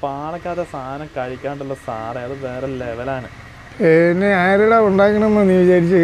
പാലക്കാതെ സാധനം കഴിക്കാണ്ടുള്ള സാറേ അത് വേറെ ലെവലാണ് പിന്നെ ആരുടെ ഉണ്ടാക്കണമെന്ന് നീ വിചാരിച്ച്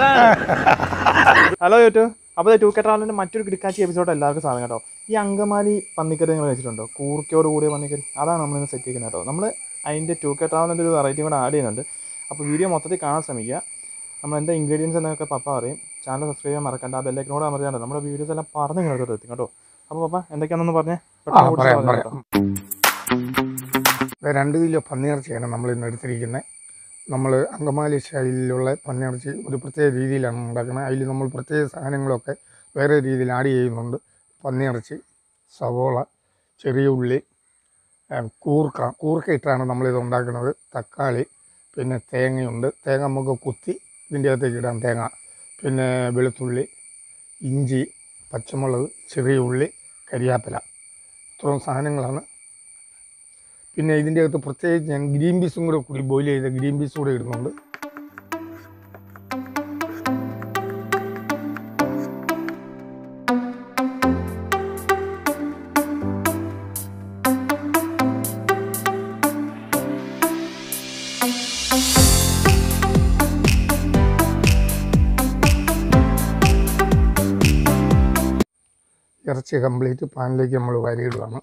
ഹലോ യൂട്യൂബ് അപ്പോൾ ടൂ കെ ട്രാവലിൻ്റെ മറ്റൊരു കിടക്കാച്ചി എപ്പിസോഡ് എല്ലാവർക്കും സാധനം കേട്ടോ ഈ അങ്കമാലി പന്നിക്കറി നിങ്ങൾ വെച്ചിട്ടുണ്ടോ കൂർക്കയോട് കൂടിയ പന്നിക്കറി അതാണ് നമ്മളിന്ന് സെറ്റ് ചെയ്യുന്നത് കേട്ടോ നമ്മൾ അതിൻ്റെ ടൂ കെ ട്രാവലിൻ്റെ ഒരു വെറൈറ്റി കൂടെ ആഡ് ചെയ്യുന്നുണ്ട് അപ്പോൾ വീഡിയോ മൊത്തത്തിൽ കാണാൻ ശ്രമിക്കുക നമ്മൾ എന്താ ഇൻഗ്രീഡിയൻസ് എന്നൊക്കെ പപ്പ പറയും ചാനൽ സബ്സ്ക്രൈബ് ചെയ്യാൻ മറക്കണ്ട ആ ബെല്ലൈക്കനോട് അമർത്തിയാണ്ടോ നമ്മുടെ വീഡിയോസ് എല്ലാം പറഞ്ഞു നിങ്ങൾക്ക് എത്തും കേട്ടോ അപ്പോൾ പപ്പ എന്തൊക്കെയാണെന്ന് പറഞ്ഞേ ആ പെട്ടെന്ന് പറയാം ഓടിച്ച് പറയാം കേട്ടോ. ദേ രണ്ട് കിലോ പന്നിയിറച്ചിയാണ് നമ്മൾ ഇന്ന് എടുത്തിരിക്കുന്നത് നമ്മൾ അങ്കമാലി സ്റ്റൈലിലുള്ള പന്നിയിറച്ചി ഒരു പ്രത്യേക രീതിയിലാണ് ഉണ്ടാക്കുന്നത് അതിൽ നമ്മൾ പ്രത്യേക സാധനങ്ങളൊക്കെ വേറെ രീതിയിൽ ആഡ് ചെയ്യുന്നുണ്ട് പന്നിയിറച്ചി സവോള ചെറിയ ഉള്ളി ആ, കൂർക്ക കൂർക്ക ഇട്ടാണ് നമ്മളിത് ഉണ്ടാക്കുന്നത് തക്കാളി പിന്നെ തേങ്ങയുണ്ട് തേങ്ങ നമുക്ക് കുത്തി ഇതിൻ്റെ അകത്തേക്ക് ഇടാം തേങ്ങ പിന്നെ വെളുത്തുള്ളി ഇഞ്ചി പച്ചമുളക് ചെറിയ ഉള്ളി കരിയാപ്പില ഇത്രയും സാധനങ്ങളാണ് പിന്നെ ഇതിൻ്റെ അകത്ത് പ്രത്യേകിച്ച് ഞാൻ ഗ്രീൻ പീസും കൂടെ കൂടി ബോയിൽ ചെയ്ത ഗ്രീൻ പീസ് കൂടെ ഇടുന്നുണ്ട് ഇറച്ചി കംപ്ലീറ്റ് പാനിലേക്ക് നമ്മൾ വരിയിടുകയാണ്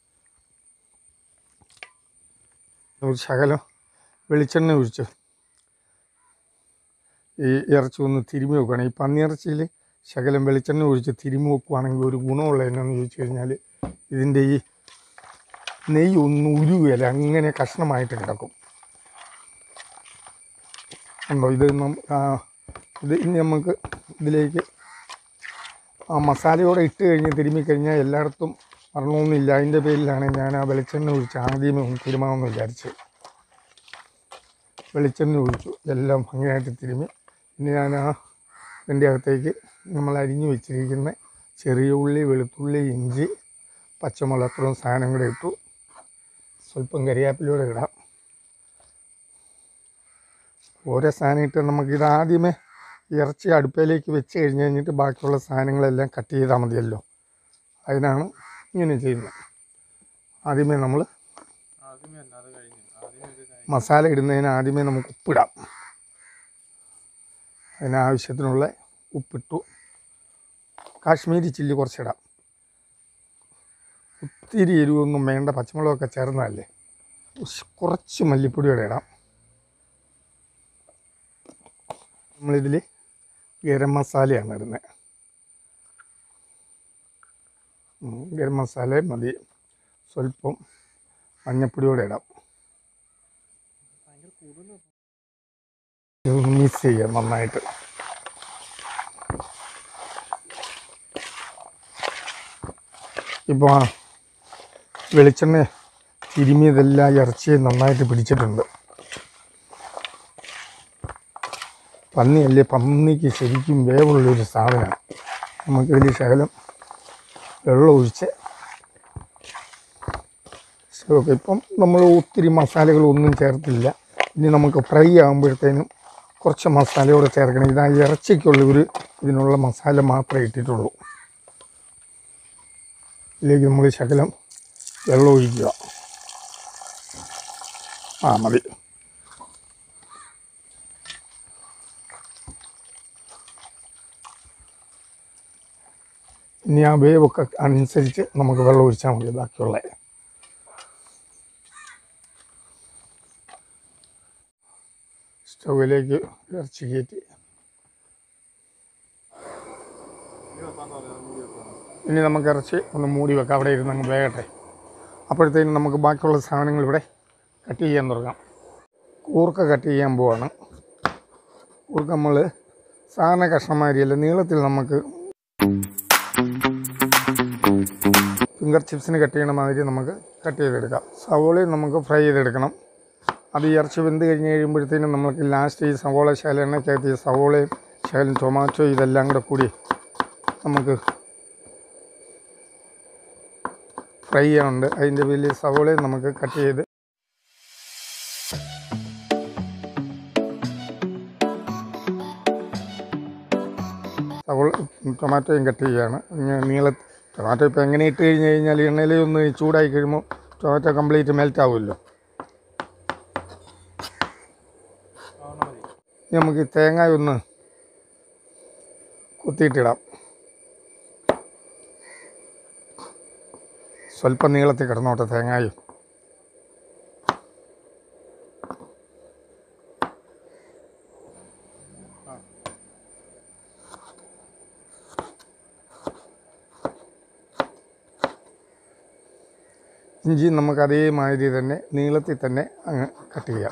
ഒരു ശകലം വെളിച്ചെണ്ണ ഒഴിച്ച് ഈ ഇറച്ചി ഒന്ന് തിരുമ്മി വെക്കുകയാണ് ഈ പന്നിയിറച്ചിയിൽ ശകലം വെളിച്ചെണ്ണ ഒഴിച്ച് തിരുമ്മി വെക്കുകയാണെങ്കിൽ ഒരു ഗുണമുള്ള എന്നാന്ന് ചോദിച്ചു കഴിഞ്ഞാൽ ഇതിൻ്റെ ഈ നെയ്യ് ഒന്നും ഉരുകയില്ല അങ്ങനെ കഷ്ണമായിട്ട് കിടക്കും ഉണ്ടോ ഇത് നം- ആ, ഇത് ഇനി നമുക്ക് ഇതിലേക്ക് ആ മസാലയോടെ ഇട്ട് കഴിഞ്ഞ് തിരുമ്മി കഴിഞ്ഞാൽ എല്ലായിടത്തും വരണമെന്നില്ല അതിൻ്റെ പേരിലാണ് ഞാൻ ആ വെളിച്ചെണ്ണ ഒഴിച്ച് ആദ്യമേ ഒന്ന് തിരുമാമെന്ന് വിചാരിച്ച് വെളിച്ചെണ്ണ ഒഴിച്ചു എല്ലാം ഭംഗിയായിട്ട് തിരുമ്മി ഇനി ഞാൻ ആ ഇതിൻ്റെ അകത്തേക്ക് നമ്മൾ അരിഞ്ഞു വെച്ചിരിക്കുന്ന ചെറിയ ഉള്ളി വെളുത്തുള്ളി ഇഞ്ചി പച്ചമുളക് അത്രയും സാധനം കൂടെ ഇട്ടു സ്വല്പം കരിയാപ്പിലൂടെ ഇടാം ഓരോ സാധനം ഇട്ട് നമുക്കിത് ആദ്യമേ ഇറച്ചി അടുപ്പയിലേക്ക് വെച്ച് കഴിഞ്ഞ് കഴിഞ്ഞിട്ട് ബാക്കിയുള്ള സാധനങ്ങളെല്ലാം കട്ട് ചെയ്താൽ മതിയല്ലോ അതിനാണ് ഇങ്ങനെ ചെയ്യുന്നത് ആദ്യമേ നമ്മൾ ആദ്യമേ അല്ല, അത് കഴിഞ്ഞ്. ആദ്യമേ ഇത് കഴിഞ്ഞ്. മസാല ഇടുന്നതിന് ആദ്യമേ നമുക്ക് ഉപ്പിടാം അതിനാവശ്യത്തിനുള്ള ഉപ്പിട്ടു കാശ്മീരി ചില്ലി കുറച്ചിടാം ഒത്തിരി എരിവൊന്നും വേണ്ട പച്ചമുളകൊക്കെ ചേർന്നതല്ലേ ഉശ്, കുറച്ച് മല്ലിപ്പൊടിയോടെ ഇടാം നമ്മളിതിൽ ഗരം മസാലയാണ് ഇടുന്നത് ഉം, ഗരം മസാല മതി സ്വല്പം മഞ്ഞപ്പൊടിയോടെ ഇടാം ഇതൊന്ന് മിക്സ് ചെയ്യാം നന്നായിട്ട് ഇപ്പോൾ ആ വെളിച്ചെണ്ണ തിരുമിയതെല്ലാം ഇറച്ചിയെ നന്നായിട്ട് പിടിച്ചിട്ടുണ്ട് പന്നിയല്ലേ പന്നിക്ക് ശരിക്കും വേവുള്ളൊരു സാധനമാണ് നമുക്കിതിൽ ശകലം വെള്ളം ഒഴിച്ച് ഓക്കെ ഇപ്പം നമ്മൾ ഒത്തിരി മസാലകളൊന്നും ചേർത്തില്ല ഇനി നമുക്ക് ഫ്രൈ ആകുമ്പോഴത്തേനും കുറച്ച് മസാലയോടെ ചേർക്കണം ഇതാ ഇറച്ചിക്കുള്ള ഒരു ഇതിനുള്ള മസാല മാത്രമേ ഇട്ടിട്ടുള്ളൂ ഇതിലേക്ക് നമ്മൾ ശകലം വെള്ളം ഒഴിക്കുക ആ മതി ഇനി ആ വേവൊക്കെ അനുസരിച്ച് നമുക്ക് വെള്ളം ഒഴിച്ചാൽ മതി ബാക്കിയുള്ള സ്റ്റൗവിലേക്ക് ഇറച്ചി കയറ്റി ഇനി നമുക്ക് ഇറച്ചി ഒന്ന് മൂടി വെക്കാം അവിടെ ഇരുന്ന് അങ്ങ് വേകട്ടെ അപ്പോഴത്തേനും നമുക്ക് ബാക്കിയുള്ള സാധനങ്ങൾ ഇവിടെ കട്ട് ചെയ്യാൻ തുടങ്ങാം കൂർക്ക കട്ട് ചെയ്യാൻ പോവാണ് കൂർക്ക നമ്മൾ സാധാരണ കഷ്ണമാരിയല്ല നീളത്തിൽ നമുക്ക് ഫിംഗർ ചിപ്സിന് കട്ട് ചെയ്യണ മാതിരി നമുക്ക് കട്ട് ചെയ്തെടുക്കാം സവോളയും നമുക്ക് ഫ്രൈ ചെയ്തെടുക്കണം അത് ഈ ഇറച്ചി വെന്ത് കഴിഞ്ഞ് കഴിയുമ്പോഴത്തേനും നമുക്ക് ലാസ്റ്റ് ഈ സവോള ശകലം എണ്ണയ്ക്കകത്ത് ഈ സവോളയും ശകലം ടൊമാറ്റോ ഇതെല്ലാം കൂടെ കൂടി നമുക്ക് ഫ്രൈ ചെയ്യാനുണ്ട് അതിൻ്റെ വലിയ സവോളയും നമുക്ക് കട്ട് ചെയ്ത് സവോള ടൊമാറ്റോയും കട്ട് ചെയ്യുകയാണ് ഇങ്ങനെ നീള ടൊമാറ്റോ ഇപ്പോൾ എങ്ങനെ ഇട്ട് കഴിഞ്ഞ് കഴിഞ്ഞാൽ എണ്ണയിൽ ഒന്ന് ചൂടായി കഴിയുമ്പോൾ ടൊമാറ്റോ കംപ്ലീറ്റ് മെൽറ്റ് ആവുമല്ലോ ഇനി നമുക്ക് ഈ തേങ്ങ ഒന്ന് കുത്തിയിട്ടിടാം സ്വല്പം നീളത്തിൽ കിടന്നോട്ടെ തേങ്ങായും ഇഞ്ചി നമുക്ക് അതേമാതിരി തന്നെ നീളത്തിൽ തന്നെ അങ്ങ് കട്ട് ചെയ്യാം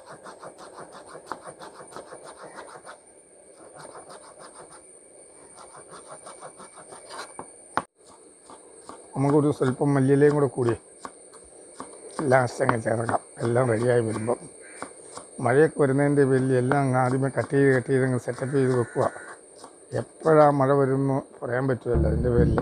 നമുക്കൊരു സ്വല്പം മല്ലിയിലയും കൂടെ കൂടി ലാസ്റ്റ് അങ്ങ് ചേർക്കാം എല്ലാം റെഡിയായി വരുമ്പം മഴയൊക്കെ വരുന്നതിൻ്റെ പേരിൽ എല്ലാം അങ്ങ് ആദ്യമേ കട്ട് ചെയ്ത് കട്ട് ചെയ്ത് അങ്ങ് സെറ്റപ്പ് ചെയ്ത് വെക്കുക എപ്പോഴാണ് മഴ വരുന്നു പറയാൻ പറ്റുമല്ലോ അതിൻ്റെ പേരിൽ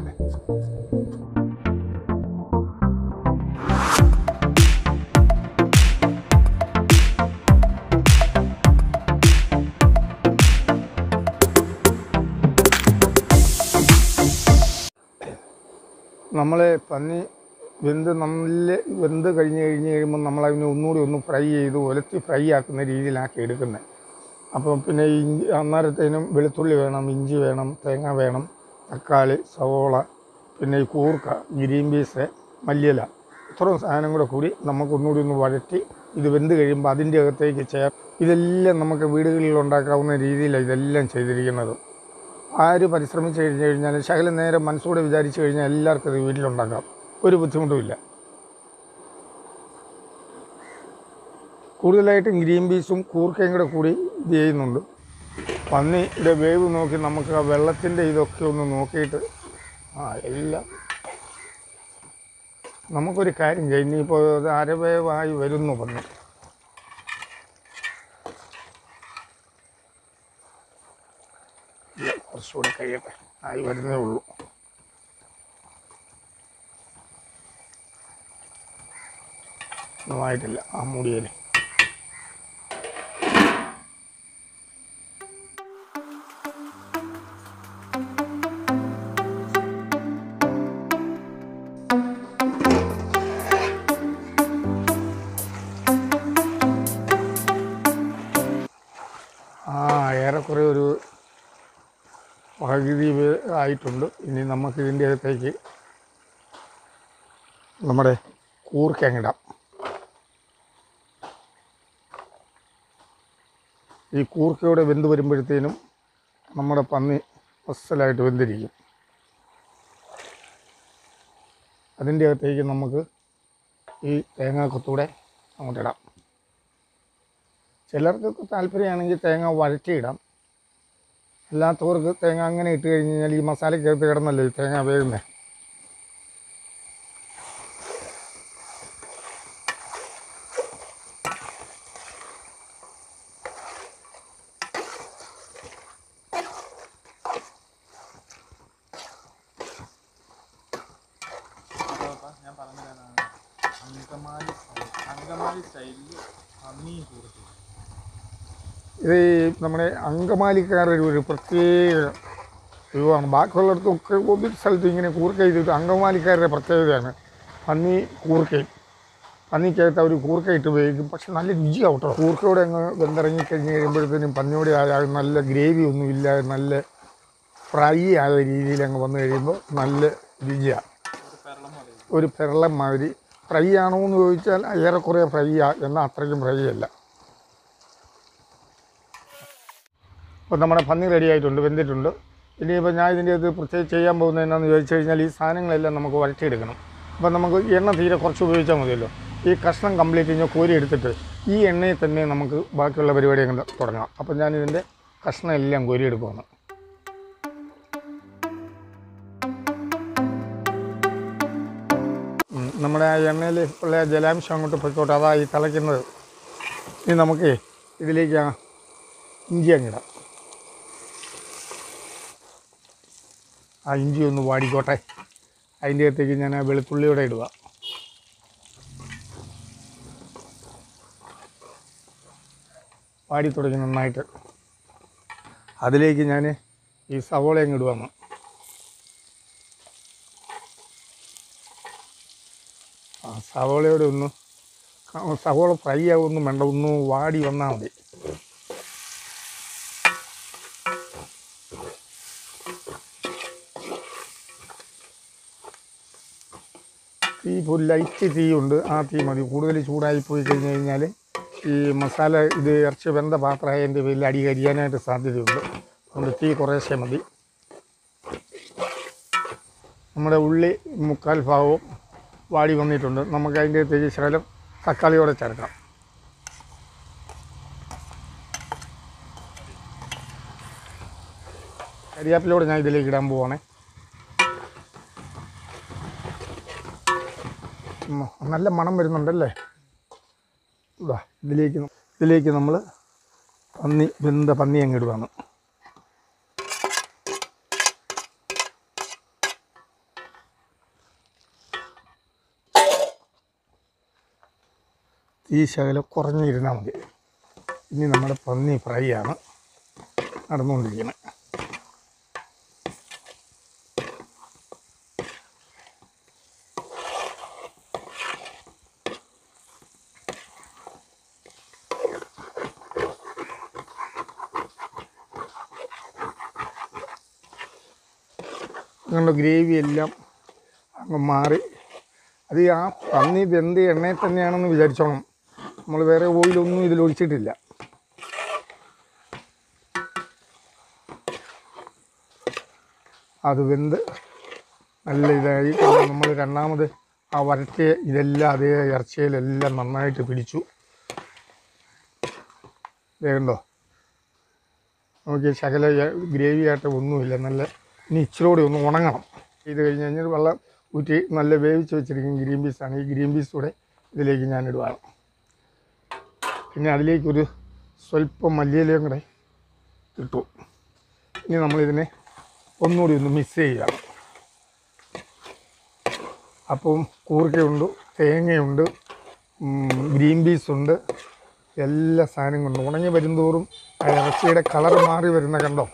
നമ്മൾ പന്നി വെന്ത് നല്ല വെന്ത് കഴിഞ്ഞ് കഴിഞ്ഞ് കഴിയുമ്പോൾ നമ്മളതിനെ ഒന്നുകൂടി ഒന്ന് ഫ്രൈ ചെയ്ത് ഒലത്തി ഫ്രൈ ആക്കുന്ന രീതിയിലാക്കി എടുക്കുന്നത് അപ്പം പിന്നെ ഇഞ്ചി അന്നേരത്തേനും വെളുത്തുള്ളി വേണം ഇഞ്ചി വേണം തേങ്ങ വേണം തക്കാളി സവോള പിന്നെ ഈ കൂർക്ക ഗ്രീൻ പീസ് മല്ലിയില ഇത്രയും സാധനം കൂടെ കൂടി നമുക്ക് ഒന്നുകൂടി ഒന്ന് വഴറ്റി ഇത് വെന്ത് കഴിയുമ്പോൾ അതിൻ്റെ അകത്തേക്ക് ചേർ ഇതെല്ലാം നമുക്ക് വീടുകളിൽ ഉണ്ടാക്കാവുന്ന രീതിയിലാണ് ഇതെല്ലാം ചെയ്തിരിക്കുന്നത് ആര് പരിശ്രമിച്ച് കഴിഞ്ഞ് കഴിഞ്ഞാൽ ശകലം നേരം മനസ്സൂടെ വിചാരിച്ചു കഴിഞ്ഞാൽ എല്ലാവർക്കും ഇത് വീട്ടിലുണ്ടാക്കാം ഒരു ബുദ്ധിമുട്ടുമില്ല കൂടുതലായിട്ടും ഗ്രീൻ പീസും കൂർക്കയും കൂടെ കൂടി ഇത് ചെയ്യുന്നുണ്ട് പന്നിയുടെ വേവ് നോക്കി നമുക്ക് ആ വെള്ളത്തിൻ്റെ ഇതൊക്കെ ഒന്ന് നോക്കിയിട്ട് ആ എല്ലാം നമുക്കൊരു കാര്യം ചെയ്യാം ഇനിയിപ്പോൾ അത് അരവേവായി വരുന്നു പന്നി ഇല്ല, കുറച്ചുകൂടെ കഴിയട്ടെ ആയി വരുന്നേ ഉള്ളൂ ഒന്നുമായിട്ടില്ല ആ മൂടിയേല് ആ ഏറെക്കുറെ ഒരു പകുതി വേ- ആയിട്ടുണ്ട് ഇനി നമുക്ക് ഇതിൻ്റെ അകത്തേക്ക് നമ്മുടെ കൂർക്കങ്ങിടാം ഈ കൂർക്കയോടെ വെന്ത് വരുമ്പോഴത്തേനും നമ്മുടെ പന്നി അസലായിട്ട് വെന്തിരിക്കും അതിൻ്റെ അകത്തേക്ക് നമുക്ക് ഈ തേങ്ങാക്കൊത്തൂടെ അങ്ങോട്ടിടാം ചിലർക്കൊക്കെ താല്പര്യമാണെങ്കിൽ തേങ്ങ വഴറ്റിയിടാം അല്ലാത്തവർക്ക് തേങ്ങ അങ്ങനെ ഇട്ട് കഴിഞ്ഞ് കഴിഞ്ഞാൽ ഈ മസാലയ്ക്കകത്ത് കിടന്നല്ലോ ഈ തേങ്ങ വേകുന്നത് ഞാൻ പറഞ്ഞതാണ് അങ്കമാലി അങ്കമാലി സ്റ്റൈലിൽ പന്നി കൂർത്തി ഇത് ഈ നമ്മുടെ അങ്കമാലിക്കാരുടെ ഒരു പ്രത്യേക വിഭവമാണ് ബാക്കിയുള്ളിടത്തൊക്കെ ഒരു സ്ഥലത്തും ഇങ്ങനെ കൂർക്ക ചെയ്തിട്ട് അങ്കമാലിക്കാരുടെ പ്രത്യേകതയാണ് പന്നി കൂർക്കയും പന്നിക്കകത്ത് അവർ കൂർക്ക ഇട്ട് ഉപയോഗിക്കും പക്ഷെ നല്ല രുചിയാവും കേട്ടോ കൂർക്കയോടെ അങ്ങ് വെന്തിറങ്ങി കഴിഞ്ഞ് കഴിയുമ്പോഴത്തേനും പന്നിയോടെ ആയ നല്ല ഗ്രേവി ഒന്നും ഇല്ലാതെ നല്ല ഫ്രൈ ആയ രീതിയിൽ അങ്ങ് വന്നു കഴിയുമ്പോൾ നല്ല രുചിയാണ് ഒരു പെരളം പോലെ ഒരു പെരളം മാതിരി ഫ്രൈ ആണോ എന്ന് ചോദിച്ചാൽ ഏറെക്കുറെ ഫ്രൈ ആ എന്നാൽ അത്രയ്ക്കും ഫ്രൈ അല്ല അപ്പോൾ നമ്മുടെ പന്നി റെഡി ആയിട്ടുണ്ട് വെന്തിട്ടുണ്ട് ഇനിയിപ്പോൾ ഞാൻ ഇതിൻ്റെ അത് പ്രത്യേകിച്ച് ചെയ്യാൻ പോകുന്നത് എന്നാന്ന് ചോദിച്ചു കഴിഞ്ഞാൽ ഈ സാധനങ്ങളെല്ലാം നമുക്ക് വരട്ടിയെടുക്കണം അപ്പോൾ നമുക്ക് എണ്ണ തീരെ കുറച്ച് ഉപയോഗിച്ചാൽ മതിയല്ലോ ഈ കഷ്ണം കംപ്ലീറ്റ് കഴിഞ്ഞാൽ കോരി എടുത്തിട്ട് ഈ എണ്ണയിൽ തന്നെ നമുക്ക് ബാക്കിയുള്ള പരിപാടി അങ്ങ് തുടങ്ങാം അപ്പോൾ ഞാനിതിൻ്റെ കഷ്ണം എല്ലാം കോരി എടുക്കുകയാണ് ഉം, നമ്മുടെ ആ എണ്ണയിൽ ഉള്ള ആ ജലാംശം അങ്ങോട്ട് പൊയ്ക്കോട്ടെ അതാ ഈ തിളയ്ക്കുന്നത് ഇനി നമുക്ക് ഇതിലേക്ക് ആ ഇഞ്ചി അങ്ങിടാം ആ ഇഞ്ചി ഒന്ന് വാടിക്കോട്ടെ അതിൻ്റെ അകത്തേക്ക് ഞാൻ ആ വെളുത്തുള്ളിയോടെ ഇടുക വാടി തുടങ്ങി നന്നായിട്ട് അതിലേക്ക് ഞാൻ ഈ സവോള അങ്ങ് ഇടുവാണ് ആ സവോളയോടെ ഒന്ന് ആ, സവോള ഫ്രൈ ആവുമൊന്നും വേണ്ട ഒന്ന് വാടി വന്നാൽ മതി തീ ഇപ്പോൾ ലൈറ്റ് തീയുണ്ട് ആ തീ മതി കൂടുതൽ ചൂടായി പോയി കഴിഞ്ഞ് കഴിഞ്ഞാൽ ഈ മസാല ഇത് ഇറച്ചി വെന്ത പാത്രമായതിൻ്റെ പേരിൽ അടി കരിയാനായിട്ട് സാധ്യതയുണ്ട് അതുകൊണ്ട് തീ കുറേശ്ശെ മതി നമ്മുടെ ഉള്ളി മുക്കാൽ ഭാഗവും വാടി വന്നിട്ടുണ്ട് നമുക്ക് അതിൻ്റെ അകത്തേക്ക് ശകലം തക്കാളിയോടെ ചേർക്കാം കരിയാപ്പിലൂടെ ഞാൻ ഇതിലേക്ക് ഇടാൻ പോവാണേ ഉം, നല്ല മണം വരുന്നുണ്ടല്ലേ ഇതാ ഇതിലേക്ക് ന- ഇതിലേക്ക് നമ്മൾ പന്നി വെന്ത പന്നി അങ്ങ് ഇടുവാണ് തീ ശകലം കുറഞ്ഞിരുന്നാൽ മതി ഇനി നമ്മുടെ പന്നി ഫ്രൈ ആണ് നടന്നുകൊണ്ടിരിക്കുന്നത് അങ്ങനെയുള്ള ഗ്രേവി എല്ലാം അങ്ങ് മാറി അത് ആ പന്നി വെന്ത് എണ്ണയിൽ തന്നെയാണെന്ന് വിചാരിച്ചോണം നമ്മൾ വേറെ ഓയിലൊന്നും ഇതിൽ ഒഴിച്ചിട്ടില്ല അത് വെന്ത് നല്ല ഇതായി നമ്മൾ രണ്ടാമത് ആ വരട്ടിയ ഇതെല്ലാം അതേ ഇറച്ചിയിലെല്ലാം നന്നായിട്ട് പിടിച്ചു വേണ്ടോ നോക്കി ശകല ഗ്രേവി ആയിട്ട് ഒന്നുമില്ല നല്ല ഇനി ഇച്ചിരി കൂടി ഒന്ന് ഉണങ്ങണം ഇത് കഴിഞ്ഞ് കഴിഞ്ഞാൽ വെള്ളം ഊറ്റി നല്ല വേവിച്ച് വെച്ചിരിക്കുന്ന ഗ്രീൻ പീസാണ് ഈ ഗ്രീൻ പീസ് കൂടെ ഇതിലേക്ക് ഞാൻ ഇടുവാണ് പിന്നെ അതിലേക്കൊരു സ്വല്പം മല്ലിയിലയും കൂടെ ഇട്ടു ഇനി നമ്മളിതിനെ ഒന്നുകൂടി ഒന്ന് മിക്സ് ചെയ്യുകയാണ് അപ്പം കൂർക്കയുണ്ട് തേങ്ങയുണ്ട് ഉം, ഗ്രീൻ പീസ് ഉണ്ട് എല്ലാ സാധനങ്ങളുണ്ട് ഉണങ്ങി വരുന്തോറും ആ ഇറച്ചിയുടെ കളർ മാറി വരുന്ന കണ്ടോ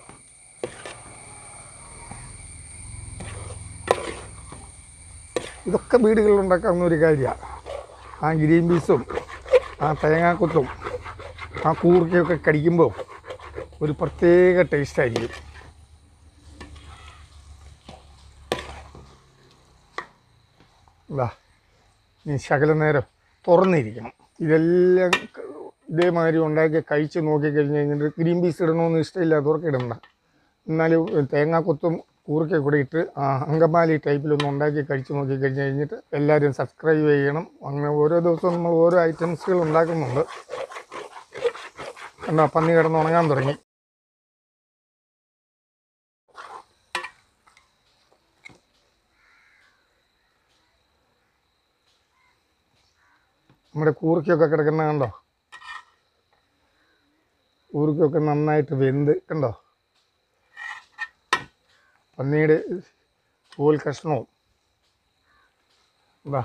ഇതൊക്കെ വീടുകളിൽ ഉണ്ടാക്കാവുന്ന ഒരു കാര്യമാണ് ആ ഗ്രീൻ പീസും ആ തേങ്ങാക്കൊത്തും ആ കൂർക്കയൊക്കെ കടിക്കുമ്പോൾ ഒരു പ്രത്യേക ടേസ്റ്റ് ആയിരിക്കും ഇതാ ഇനി ശകല നേരം തുറന്നിരിക്കണം ഇതെല്ലാം ക- ഇതേമാതിരി ഉണ്ടാക്കി കഴിച്ച് നോക്കിക്കഴിഞ്ഞ് കഴിഞ്ഞിട്ട് ഗ്രീൻ പീസ് ഇടണമെന്ന് ഇഷ്ടമില്ലാത്തവർക്ക് ഇടണ്ട എന്നാലും തേങ്ങാക്കൊത്തും കൂർക്ക കൂടെ ഇട്ട് ആ അങ്കമാലി ടൈപ്പിലൊന്ന് ഉണ്ടാക്കി കഴിച്ച് നോക്കി കഴിഞ്ഞ് കഴിഞ്ഞിട്ട് എല്ലാവരും സബ്സ്ക്രൈബ് ചെയ്യണം അങ്ങനെ ഓരോ ദിവസവും നമ്മൾ ഓരോ ഐറ്റംസുകൾ ഉണ്ടാക്കുന്നുണ്ട് കണ്ടോ പന്നി കിടന്ന് ഉണങ്ങാൻ തുടങ്ങി നമ്മുടെ കൂർക്കയൊക്കെ കിടക്കുന്ന കണ്ടോ കൂർക്കയൊക്കെ നന്നായിട്ട് വെന്ത് കണ്ടോ പന്നിയുടെ തോൽ കഷ്ണവും ഇതാ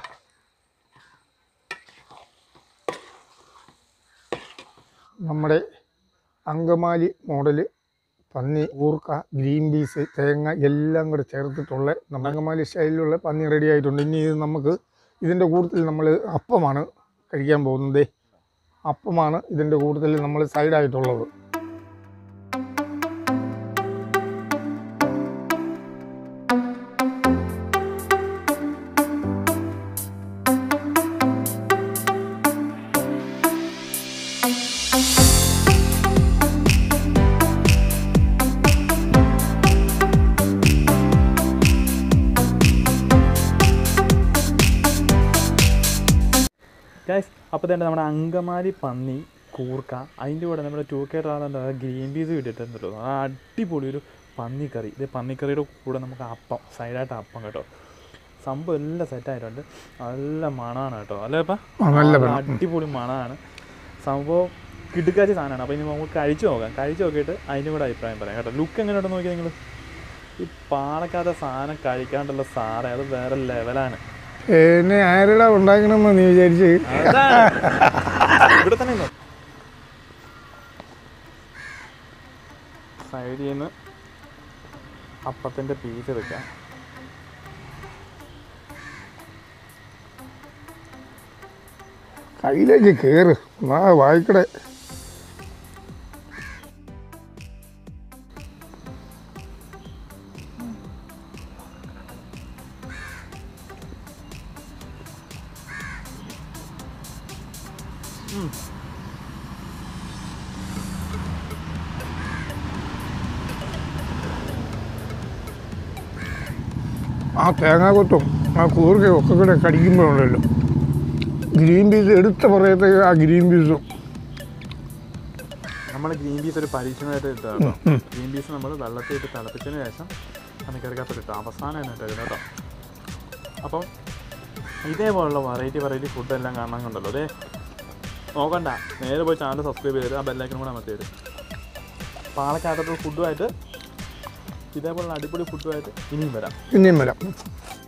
നമ്മുടെ അങ്കമാലി മോഡല് പന്നി ഊർക്ക ഗ്രീൻ പീസ് തേങ്ങ എല്ലാം കൂടെ ചേർത്തിട്ടുള്ള നമ്മുടെ അങ്കമാലി സ്റ്റൈലിലുള്ള പന്നി റെഡി ആയിട്ടുണ്ട് ഇനി ഇത് നമുക്ക് ഇതിൻ്റെ കൂട്ടത്തിൽ നമ്മൾ അപ്പമാണ് കഴിക്കാൻ പോകുന്നത് അപ്പമാണ് ഇതിൻ്റെ കൂട്ടത്തിൽ നമ്മൾ സൈഡായിട്ടുള്ളത് ഗൈസ് അപ്പോൾ തന്നെ നമ്മുടെ അങ്കമാലി പന്നി കൂർക്ക അതിൻ്റെ കൂടെ നമ്മുടെ ടൂ കെ ട്രാവലറിൻ്റെ ഗ്രീൻ പീസ് കിട്ടിയിട്ടുണ്ടല്ലോ ആ അടിപൊളി ഒരു പന്നിക്കറി ഇത് പന്നിക്കറിയുടെ കൂടെ നമുക്ക് അപ്പം സൈഡായിട്ട് അപ്പം കേട്ടോ സംഭവം എല്ലാം സെറ്റായിട്ടുണ്ട് നല്ല മണമാണ് കേട്ടോ അല്ലേ ഇപ്പം ആ, നല്ല മണം. അടിപൊളി മണമാണ് സംഭവം കിടുക്കാച്ച സാധനമാണ് അപ്പോൾ ഇനി നമുക്ക് കഴിച്ചു നോക്കാം കഴിച്ചു നോക്കിയിട്ട് അതിൻ്റെ കൂടെ അഭിപ്രായം പറയാം കേട്ടോ ലുക്ക് എങ്ങനെയുണ്ടെന്ന് നോക്കിയാൽ നിങ്ങൾ ഈ പാലക്കാതെ സാധനം കഴിക്കാണ്ടുള്ള സാറേ അത് വേറെ ലെവലാണ് എന്നെ ആരുടെ ഉണ്ടാക്കണമെന്ന് നീ വിചാരിച്ച് അതാണ്. ഇവിടെ തന്നെ നിന്നോ. സൈഡിൽ നിന്ന് അപ്പത്തിൻ്റെ പീസ് എടുക്കാം കയ്യിലേക്ക് കയറ് ആ വായിക്കടെ ആ തേങ്ങാക്കൊത്തും ആ കൂർക്കയും ഒക്കെ കൂടെ കടിക്കുമ്പോഴുണ്ടല്ലോ ഗ്രീൻ പീസ് എടുത്ത പറയത്തേക്ക് ആ ഗ്രീൻ പീസും നമ്മൾ ഗ്രീൻ പീസ് ഒരു പരീക്ഷണമായിട്ട് ഇട്ടാണ് കേട്ടോ ഗ്രീൻ പീസ് നമ്മൾ വെള്ളത്തിൽ ഇട്ട് തിളപ്പിച്ചതിന് ശേഷം പനിക്കറിക്കകത്ത് ഇട്ടു അവസാനമാണ് ഇട്ടത് കേട്ടോ അപ്പം ഇതേപോലുള്ള വെറൈറ്റി വെറൈറ്റി ഫുഡെല്ലാം കാണാൻ കണ്ടല്ലോ അതെ നോക്കണ്ട നേരെ പോയി ചാനൽ സബ്സ്ക്രൈബ് ചെയ്ത് ആ ബെല്ലൈക്കനും കൂടെ അമർത്തി തരും പാലക്കാട്ടത്തെ ഫുഡുമായിട്ട് ഇതേപോലുള്ള അടിപൊളി ഫുഡുമായിട്ട് ഇനിയും വരാം പിന്നെയും വരാം